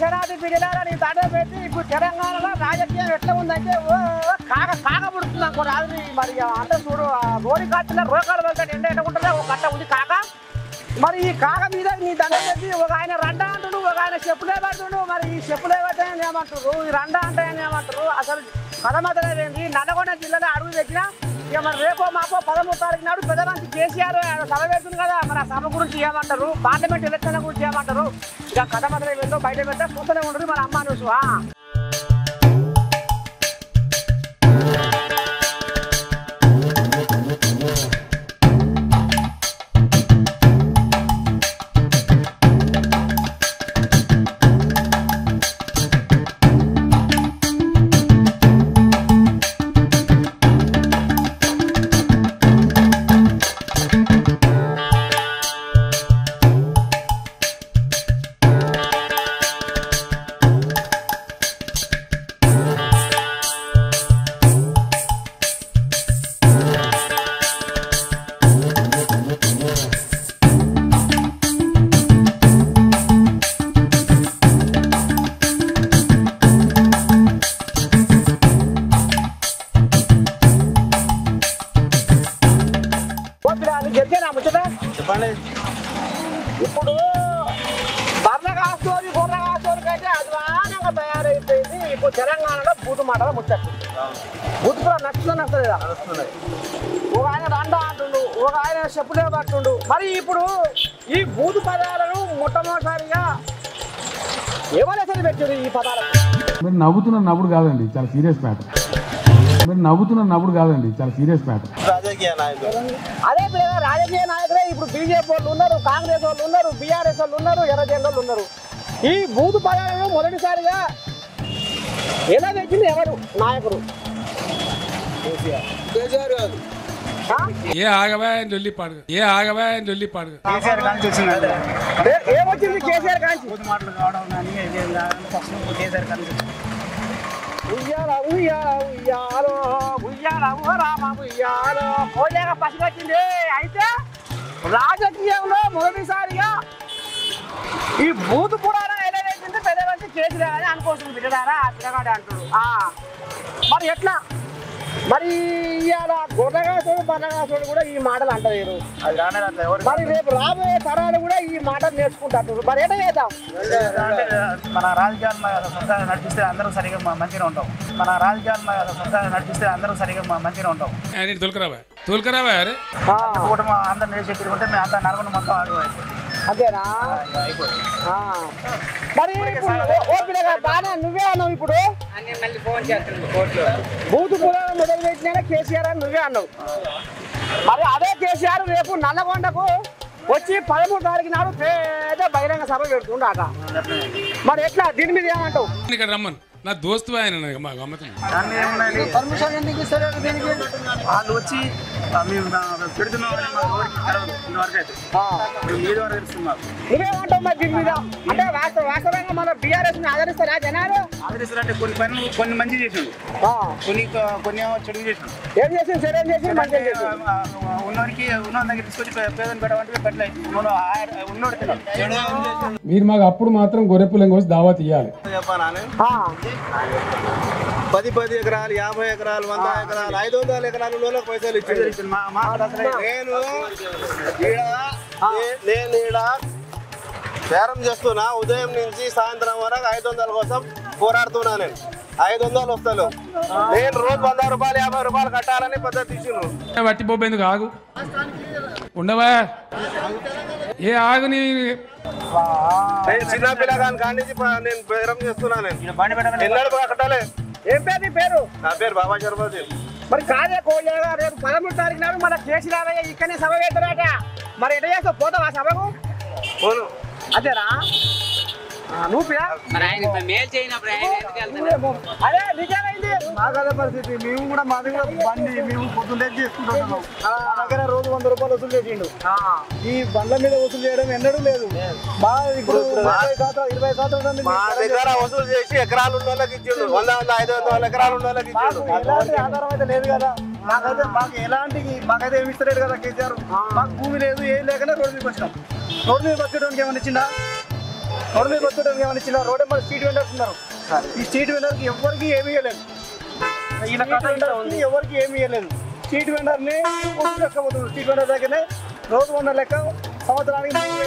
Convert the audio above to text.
దశరాది బిడ్డలారా నీ దండ పెట్టి ఇప్పుడు తెలంగాణలో రాజకీయం ఎట్లా ఉందంటే ఓ కాక కాక పుడుతుంది అనుకో రాదు మరి అంటే చూడు ఆ రోడ్డు కాచిన రోగాలు వెళ్తాడు ఎండ ఎట్టుకుంటుందా ఒక కట్ట ఉంది కాక మరి ఈ కాక మీద నీ దండ పెట్టి ఒక ఆయన రండ అంటుడు ఒక ఆయన చెప్పులే పడుతుండు మరి ఈ చెప్పులే పట్టాయని ఏమంటారు ఈ రండ అంటే ఏమంటారు అసలు కథమతలేదేంది నల్లగొండ జిల్లాలో అడుగు పెట్టినా ఇక మరి రేపో మాపో పదమూడు తారీఖు నాడు పెద్దలంచి కేసీఆర్ ఆయన సభ పెడుతుంది కదా మరి ఆ సభ గురించి ఏమంటారు పార్లమెంట్ ఎలక్షన్ గురించి ఏమంటారు ఇక కథ మొదలు వెళ్ళో బయట పెడితే చూస్తూనే ఉండదు మన అమ్మ న్యూస్ ఆ. ఓ పిల్ల, నీకు చెప్పేనా ముచ్చట చెప్పండి ఇప్పుడు బర్ర కాస్తోని గొర్రె కాస్తోని కంటే అధ్వానంగా తయారైపోయింది ఇప్పుడు తెలంగాణలో బూతు మాటల ముచ్చట బూతు కూడా నచ్చుతుంది నచ్చలేదా వస్తున్నాయి ఒక ఆయన రండ అంటుండు ఒక ఆయన చెప్పులే పట్టుండు మరి ఇప్పుడు ఈ బూతు పదాలను మొట్టమొదటిసారిగా ఎవరు అసలు పెట్టారు ఈ పదాలకు మీరు నవ్వుతున్న నవ్వుడు కాదండి చాలా సీరియస్ మ్యాటర్ మీరు నవ్వుతున్న నవ్వుడు కాదండి చాలా సీరియస్ మ్యాటర్ రాజకీయ నాయకులు అదే పిల్లగా రాజకీయ నాయకులే ఇప్పుడు బీజేపీ వాళ్ళు ఉన్నారు కాంగ్రెస్ వాళ్ళు ఉన్నారు బీఆర్ఎస్ వాళ్ళు ఉన్నారు ఎర్రజెండ వాళ్ళు ఉన్నారు ఈ బూతు పదాలను మొదటిసారిగా ఎలా పెట్టింది ఎవరు నాయకుడు కేసీఆర్ కాదు ఆ? ఏ ఆగవా లొల్లి పాడుగా ఏ ఆగవా లొల్లి పాడుగా కేసీఆర్ కానీ వచ్చింది అదే ఏ- ఏమొచ్చింది కేసీఆర్ కాంచి బూతు మాటలు కావడం కానీ ఇది ఫస్ట్ కేసీఆర్ కానీ వచ్చింది ఉయ్యాల ఉయ్యాల ఉయ్యాలో ఉయ్యాల ఓ రామ ఉయ్యాలో కోలేక పసిగొచ్చింది అయితే రాజకీయంలో మొదటిసారిగా ఈ బూతు పురాణం ఎలా వేసింది పెద్ద మంచి చేతులే అని అనుకోవచ్చు బిడ్డడారా పిల్లగాడు అంటాడు ఆ, మరి ఎట్లా మరి ఇవాళ గొర్రెగాసోడు బర్రగాసోడు కూడా ఈ మాటలు అంటారు అది రానే అట్లా ఎవరు మరి రేపు రాబోయే తరాలు కూడా ఈ మాటలు నేర్చుకుంటారు మరి ఎట్లా చేద్దాం అంటే మన రాజకీయాలు మన సంస్థ నడిపిస్తే అందరూ సరిగా మ- మంచిగా ఉంటాం మన రాజకీయాలు మన సంస్థ నడిపిస్తే అందరూ సరిగా మ- మంచిగా ఉంటాం ఆయన తొలకరావా తొలకరావా అరే ఆ, కుటుంబం అందరూ నేర్చి తిరుగుంటే మేము అంతా నరకుండా మొత్తం ఆడు అంతేనా అయిపోతుంది ఆ. మరి ఇప్పుడు ఓ- ఓ పిల్లగా బాగా నువ్వే అన్నావు ఇప్పుడు బూతు పురాణం మొదలు పెట్టినా కేసీఆర్ అని నువ్వే అన్నావు మరి అదే కేసీఆర్ రేపు నల్లగొండకు వచ్చి పదమూడు తారీఖు నాడు పేద బహిరంగ సభ పెడుతుండట మరి ఎట్లా దీని మీద ఏమంటావు ఇక్కడ రమ్మను నా దోస్తు ఆయన నాకు మా గమ్మతుంది దాన్ని ఏమున్నాయి పర్మిషన్ ఎందుకు ఇస్తారు దీనికి వాళ్ళు వచ్చి ఆ, మేము ఆ, పెడుతున్నామని మా ఎవరికి తెలియదు ఇంతవరకు అయితే మేము ఏది వరకు తెలుస్తుంది మాకు నువ్వేమంటావు మరి దీని మీద అంటే వాస్తవ వాస్తవంగా మన బీఆర్ఎస్ ని ఆదరిస్తారా జనాలు ఆదరిస్తారంటే కొన్ని పనులు కొన్ని మంచి చేసిండు ఆ. కొన్ని కొన్ని ఏమో చెడు చేసిండు ఏం చేసింది సరే ఏం చేసింది మంచి ఏం చేసింది ఉన్నోడికి ఉన్న దగ్గర తీసుకొచ్చి పే- పేదలు పెట్టమంటే పెట్టలేదు ఉన్నోడు ఆ- ఉన్నోడు తిన్నాడు మీరు మాకు అప్పుడు మాత్రం గొర్రెపులం కోసి దావా తీయాలి చెప్పానా ఆ. పది పది ఎకరాలు యాభై ఎకరాలు వంద ఎకరాలు ఐదు వందల ఎకరాలు ఉన్న వాళ్ళకి పైసలు ఇచ్చింది మా మా అసలు నేను ఈడ నే- నేను ఈడ బేరం చేస్తున్నా ఉదయం నుంచి సాయంత్రం వరకు ఐదు వందల కోసం పోరాడుతున్నా నేను ఐదు వందలు వస్తాను నేను రోజు వంద రూపాయలు యాభై రూపాయలు కట్టాలని పద్ధతి ఇచ్చిండ్రు వట్టి పోపేందుకు ఆగు ఉండవా ఏ ఆగు నీ నేను చిన్న పిల్లగాని కాడి నుంచి ప- నేను బేరం చేస్తున్నా నేను బండి పెట్టమని ఎన్నడూ కట్టాలి ఏం పేరు నీ పేరు నా పేరు బాబా చరపతి మరి కాదే కోళ్ళగా రేపు పదమూడు తారీఖు నాడు మన కేసీఆర్ ఇక్కడనే సభ పెడతారట మరి ఎట్లా చేస్తావు పోతావా సభకు పోను అదేరా ఆ, నువ్వు పిల్ల మరి ఆయన మేలు చేయనప్పుడు ఆయన ఎందుకు వెళ్తాడు అదే నిజమైంది మాకు అదే పరిస్థితి మేము కూడా మాది కూడా బండి మేము పొద్దున్న చేసుకుంటున్నాం మా దగ్గర రోజు వంద రూపాయలు వసూలు చేసిండు ఆ, ఈ బండ్ల మీద వసూలు చేయడం ఎన్నడూ లేదు బాగా ఇప్పుడు ఇరవై శాతం ఇరవై శాతం ఉంది. మా దగ్గర వసూలు చేసి ఎకరాలు ఉన్న వాళ్ళకి ఇచ్చిండు వంద వంద ఐదు వందల ఎకరాలు ఉన్న వాళ్ళకి ఇచ్చిండు మాకు ఎలాంటి ఆధారం అయితే లేదు కదా మాకైతే మాకు ఎలాంటి మాకైతే ఏమి ఇస్తలేడు కదా కేసీఆర్ మాకు భూమి లేదు ఏం లేకనే రోడ్డు మీద వచ్చినాం రోడ్డు మీద వచ్చేటానికి ఏమైనా ఇచ్చిందా రోడ్డు మీద వస్తుంటే ఏమైనా చిన్న రోడ్ నెంబర్ స్ట్రీట్ వెండర్స్ ఉన్నారు ఈ స్ట్రీట్ వెండర్కి ఎవరికి ఏమీ ఇవ్వలేదు ఈయన కథ ఇట్లా ఉంది వెండర్కి ఎవరికి ఏమీ ఇవ్వలేదు స్ట్రీట్ వెండర్ని లెక్క పోతుంది స్ట్రీట్ వెండర్ దగ్గరనే రోజు వంద లెక్క సంవత్సరానికి